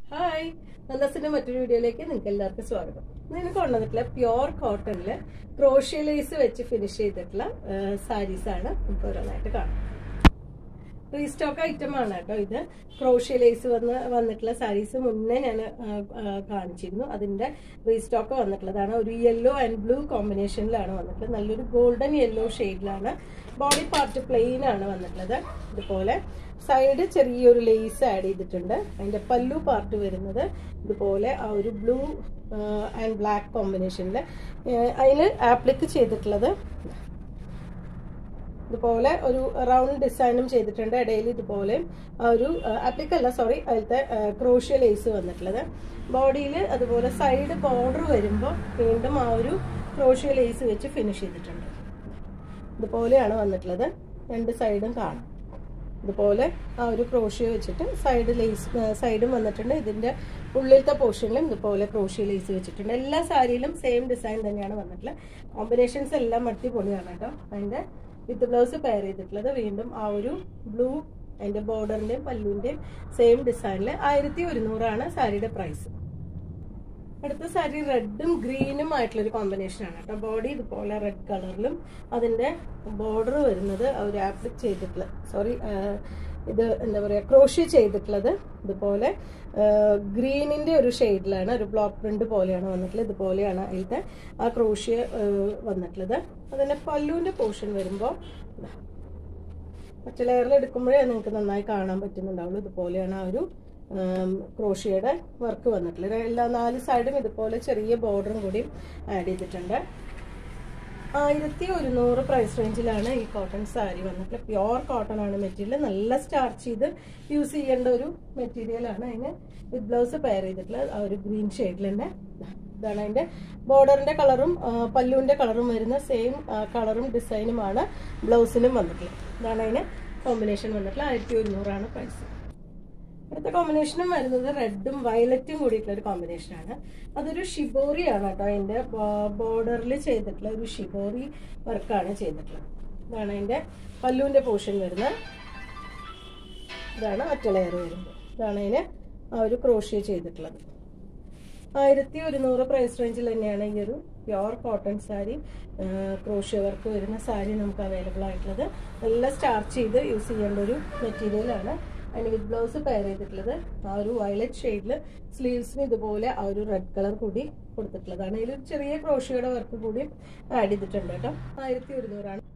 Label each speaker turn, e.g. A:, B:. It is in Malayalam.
A: ഹായ് നന്ദസിന്റെ മറ്റൊരു വീഡിയോയിലേക്ക് നിങ്ങൾക്ക് എല്ലാവർക്കും സ്വാഗതം ഇന്ന് കൊണ്ടുവന്നിട്ടുള്ള പ്യോർ കോട്ടണില് ക്രോഷ്യ ലേസ് വെച്ച് ഫിനിഷ് ചെയ്തിട്ടുള്ള സാരീസ് ആണ് നമുക്ക് ഓരോന്നായിട്ട് കാണാം റീസ്റ്റോക്ക് ഐറ്റം ആണ് കേട്ടോ ഇത് ക്രോഷ്യ ലേസ് വന്ന് വന്നിട്ടുള്ള സാരീസ് മുന്നേ ഞാൻ കാണിച്ചിരുന്നു അതിന്റെ റീസ്റ്റോക്ക് വന്നിട്ടുള്ളതാണ് ഒരു യെല്ലോ ആൻഡ് ബ്ലൂ കോമ്പിനേഷനിലാണ് വന്നിട്ടുള്ളത് നല്ലൊരു ഗോൾഡൻ യെല്ലോ ഷെയ്ഡിലാണ് ബോഡി പാർട്ട് പ്ലെയിൻ ആണ് വന്നിട്ടുള്ളത് ഇതുപോലെ സൈഡ് ചെറിയൊരു ലേസ് ആഡ് ചെയ്തിട്ടുണ്ട് അതിന്റെ പല്ലു പാർട്ട് വരുന്നത് ഇതുപോലെ ആ ഒരു ബ്ലൂ ആൻഡ് ബ്ലാക്ക് കോമ്പിനേഷനിൽ അതിന് ആപ്ലിക്ക് ചെയ്തിട്ടുള്ളത് ഇതുപോലെ ഒരു റൗണ്ട് ഡിസൈനും ചെയ്തിട്ടുണ്ട് ഇടയിൽ ഇതുപോലെ ആ ഒരു ആപ്ലിക്കല്ല സോറി അതിലത്തെ ക്രോഷ്യ ലേസ് വന്നിട്ടുള്ളത് ബോഡിയിൽ അതുപോലെ സൈഡ് ബോർഡർ വരുമ്പോൾ വീണ്ടും ആ ഒരു ക്രോഷ്യ ലേസ് വെച്ച് ഫിനിഷ് ചെയ്തിട്ടുണ്ട് ഇതുപോലെയാണ് വന്നിട്ടുള്ളത് രണ്ട് സൈഡും കാണാം ഇതുപോലെ ആ ഒരു ക്രോഷ്യ വെച്ചിട്ട് സൈഡ് ലേസ് സൈഡും വന്നിട്ടുണ്ട് ഇതിന്റെ ഉള്ളിലത്തെ പോർഷനിലും ഇതുപോലെ ക്രോഷ്യ ലേസ് വെച്ചിട്ടുണ്ട് എല്ലാ സാരിയിലും സെയിം ഡിസൈൻ തന്നെയാണ് വന്നിട്ടുള്ളത് കോമ്പിനേഷൻസ് എല്ലാം അടിപൊളിയാണ് കേട്ടോ അതിന്റെ വിത്ത് ബ്ലൗസ് പെയർ ചെയ്തിട്ടുള്ളത് വീണ്ടും ആ ഒരു ബ്ലൂ അതിന്റെ ബോർഡറിന്റെയും പല്ലുവിന്റെയും സെയിം ഡിസൈനിൽ ആയിരത്തി ഒരുന്നൂറാണ് സാരിയുടെ പ്രൈസ് അടുത്ത സാരി റെഡും ഗ്രീനും ആയിട്ടുള്ള ഒരു കോമ്പിനേഷൻ ആണ് കേട്ടോ ബോഡി ഇതുപോലെ റെഡ് കളറിലും അതിന്റെ ബോർഡർ വരുന്നത് ഒരു ആപ്ലിക് ചെയ്തിട്ടുള്ള സോറി ഇത് എന്താ പറയുക ക്രോഷ്യ ചെയ്തിട്ടുള്ളത് ഇതുപോലെ ഗ്രീനിന്റെ ഒരു ഷെയ്ഡിലാണ് ഒരു ബ്ലോക്ക് പ്രിന്റ് പോലെയാണ് വന്നിട്ടുള്ളത് ഇതുപോലെയാണ് അതിലത്തെ ആ ക്രോഷ്യ വന്നിട്ടുള്ളത് അതിന്റെ പല്ലുവിന്റെ പോർഷൻ വരുമ്പോൾ പച്ച ലെയറിൽ എടുക്കുമ്പോഴേ നിങ്ങൾക്ക് നന്നായി കാണാൻ പറ്റുന്നുണ്ടാവുള്ളൂ ഇതുപോലെയാണ് ആ ഒരു ക്രോഷിയുടെ വർക്ക് വന്നിട്ടുള്ളത് എല്ലാ നാല് സൈഡും ഇതുപോലെ ചെറിയ ബോർഡറും കൂടി ആഡ് ചെയ്തിട്ടുണ്ട് ആയിരത്തി ഒരുന്നൂറ് പ്രൈസ് റേഞ്ചിലാണ് ഈ കോട്ടൺ സാരി വന്നിട്ടുള്ളത് പ്യോർ കോട്ടൺ ആണ് മെറ്റീരിയൽ നല്ല സ്റ്റാർച്ച് ചെയ്ത് യൂസ് ചെയ്യേണ്ട ഒരു മെറ്റീരിയൽ ആണ് അതിന് വിത്ത് ബ്ലൗസ് പെയർ ചെയ്തിട്ടുള്ളത് ആ ഒരു ഗ്രീൻ ഷെയ്ഡിൽ തന്നെ ഇതാണ് അതിന്റെ ബോർഡറിന്റെ കളറും പല്ലുവിന്റെ കളറും വരുന്ന സെയിം കളറും ഡിസൈനുമാണ് ബ്ലൗസിനും വന്നിട്ടുള്ളത് ഇതാണ് അതിന് കോമ്പിനേഷൻ വന്നിട്ടുള്ളത് ആയിരത്തി ഒരുന്നൂറാണ് പ്രൈസ് അടുത്ത കോമ്പിനേഷനും വരുന്നത് റെഡും വയലറ്റും കൂടിയിട്ടുള്ള ഒരു കോമ്പിനേഷനാണ് അതൊരു ഷിബോറി ആണ് കേട്ടോ അതിന്റെ ബോർഡറിൽ ചെയ്തിട്ടുള്ള ഒരു ഷിബോറി വർക്കാണ് ചെയ്തിട്ടുള്ളത് ഇതാണ് അതിന്റെ പല്ലുവിന്റെ പോർഷൻ വരുന്നത് ഇതാണ് ഒറ്റ ലെയർ വരുന്നത് ഇതാണ് അതിന് ആ ഒരു ക്രോഷ്യ ചെയ്തിട്ടുള്ളത് ആയിരത്തി ഒരുന്നൂറ് പ്രൈസ് റേഞ്ചിൽ തന്നെയാണ് ഈ ഒരു pure cotton sari crochet work വരുന്ന സാരി നമുക്ക് അവൈലബിൾ ആയിട്ടുള്ളത് നല്ല സ്റ്റാർച്ച് ചെയ്ത് യൂസ് ചെയ്യേണ്ട ഒരു മെറ്റീരിയലാണ് അതിന് വിത്ത് ബ്ലൗസ് പെയർ ചെയ്തിട്ടുള്ളത് ആ ഒരു വയലറ്റ് ഷെയ്ഡിൽ സ്ലീവ്സിന് ഇതുപോലെ ആ ഒരു റെഡ് കളർ കൂടി കൊടുത്തിട്ടുള്ളതാണ് ഇതിൽ ചെറിയ ക്രോഷ്യയുടെ വർക്ക് കൂടി ആഡ് ചെയ്തിട്ടുണ്ട് കേട്ടോ ആയിരത്തി ഒരുന്നൂറാണ്